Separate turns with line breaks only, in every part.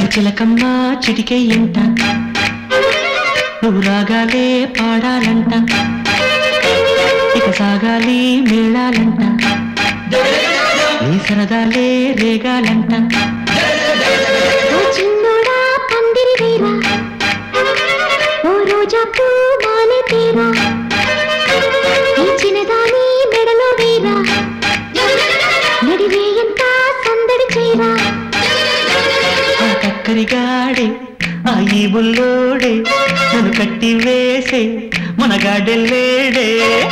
చిలకమ్మ చిటికే ఎంట నువ్వు రాగాలే పాడాలంట ఇక సాగాలి మేళాలంట నీ సరదాలే రేగాలంట
ఓ చిన్నోడా పందిరి వీరా ఓ రోజా పూ మాలె తీరా ఈ చిన్నదాని మెడలో వీరా నడివేయంత సందడి చేరా
ఆ కక్కరిగాడే ఆ ఈ బుల్లోడే నన్ను కట్టి వేసే మనగాడెల్లేడే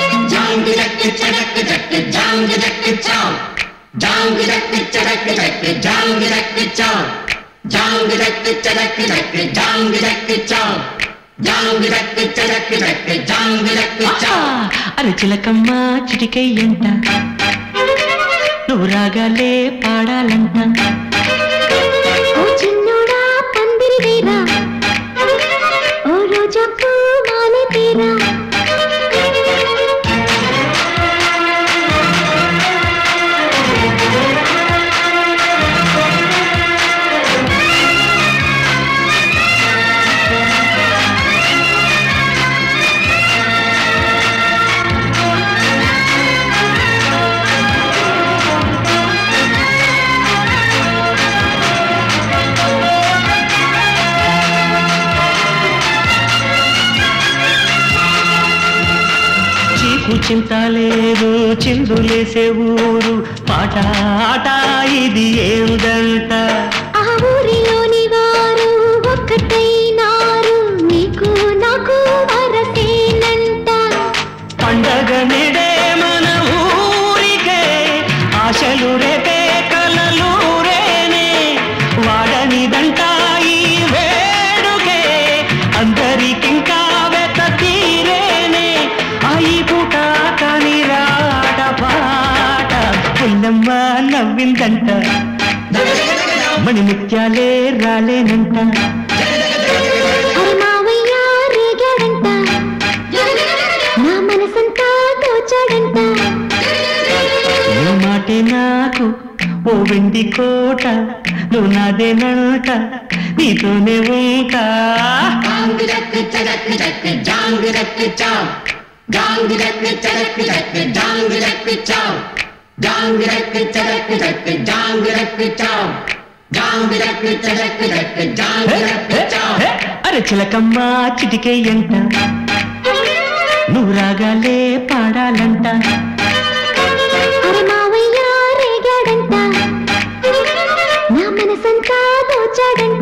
ఆ, అరే చిలకమ్మ చిటికే ఎంట నువ్వు రాగాలే పాడాలంట
ఓ చిన్నోడా పందిరి వీరా ఓ రోజా పూ మాలె తీరా
చీకు చింత లేదు చిందులేసే ఊరు పాట ఆట ఇది ఏందంట
ఆ ఊరిలోని వారు ఒక్కటైనారు నీకు నాకు వరసేనంట
పండగ నిడే మన ఊరికే ఆశలు రేపే కలలు రేనే వాడనిదంట ఈ వేడుకే అందరికింకా వెత తీరేనే అయి పూట కాని రాట పాట పుల్లమ్మ నవ్విందంట మణి ముత్యాలే రాలేనంట
అరే మావయ్య రేగాడంట నా మనసంతా దోచాడంట
నీ మాటే నాకు ఓ వెండి కోట నువ్వు నాదేనంట నీతోనే ఉంటా అరే చిలకమ్మ చిటికే ఎంట నువ్వు రాగాలే పాడాలంట
అరే మావయ్య రేగాడంట నా మనసంతా దోచాడంట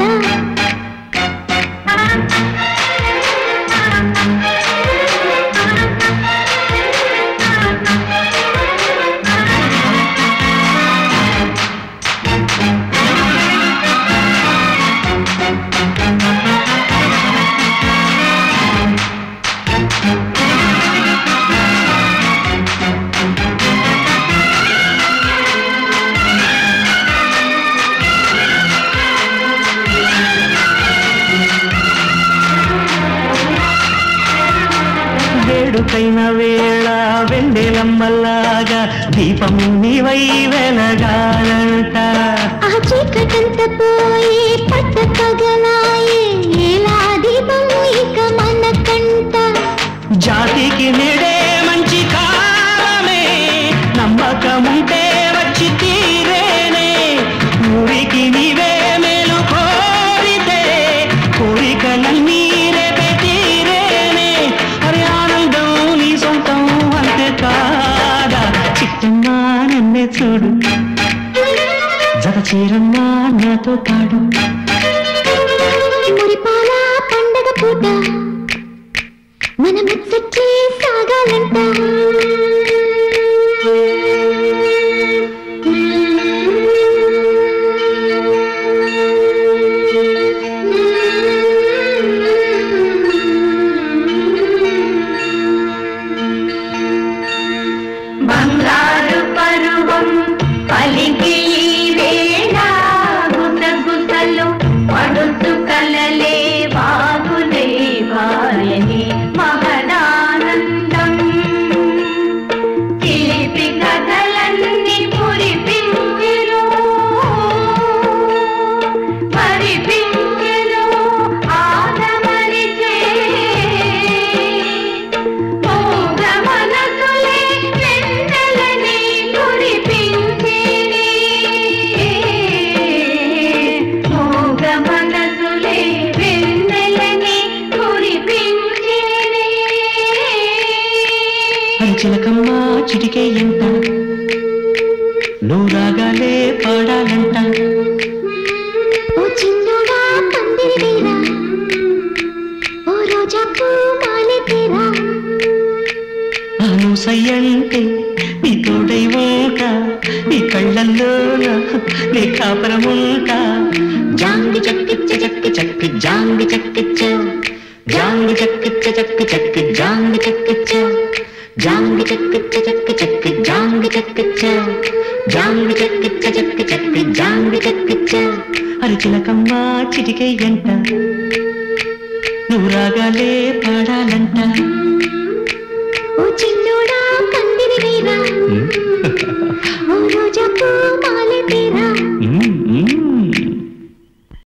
వేడుకైన వేళ వెండెలమ్మలాగా దీపం నీవై వెలగాలంట
ఆ చీకటంత పోయి పట్ట పగలాయే ఎలా దీపం ఇక మన కంట
జాతికి నిడే మంచి కాలమే నమ్మకముంటే వచ్చి తీరేనే ఊరికి నీవే మేలు కోరితే కోరికలన్నీ రేపే తీరేనే అరే ఆనందం నీ సొంతం అంతే కాదా చిట్టమ్మా నన్నే చూడు జత చీరమ్మా నాతో పాడు
మురిపాల పండగ పూట మన ముచ్చట్లే సాగాలంట
బంగారు పరువం పలికి ఈ వేళ గుసగుసలు పడుతు కలలే వాగులే వాయని మహదానందం చిలిపి కథలన్నీ పురిపించిరు మరిపించిరు
చిలకమ్మ చిటికే ఎంట నువ్వు రాగాలే పాడాలంట
ఓ చిన్నోడా పందిరి వేరా ఓ రోజా పూ మాలె తీరా
అను సయ్యంటే నీ తోడై ఉంటా నీ కళ్ళల్లోన నీ కాపరముంటా జాంగి చక్కిచ్చ చక్కి చక్కి జాంగి చక్కిచ్చ జాంగి చక్కిచ్చ చక్కి చక్కి జాంగి చక్కిచ్చ జాంగి చక్కిచ్చ చక్కి చక్కి జాంగి చక్కిచ్చ జాంగి చక్కిచ్చ చక్కి చక్కి జాంగి చక్కిచ్చ అరి చిలకమ్మ చిటికే ఎంట నువ్వు రాగాలే పాడాలంట
ఓ చిన్నోడా పందిరి వేరా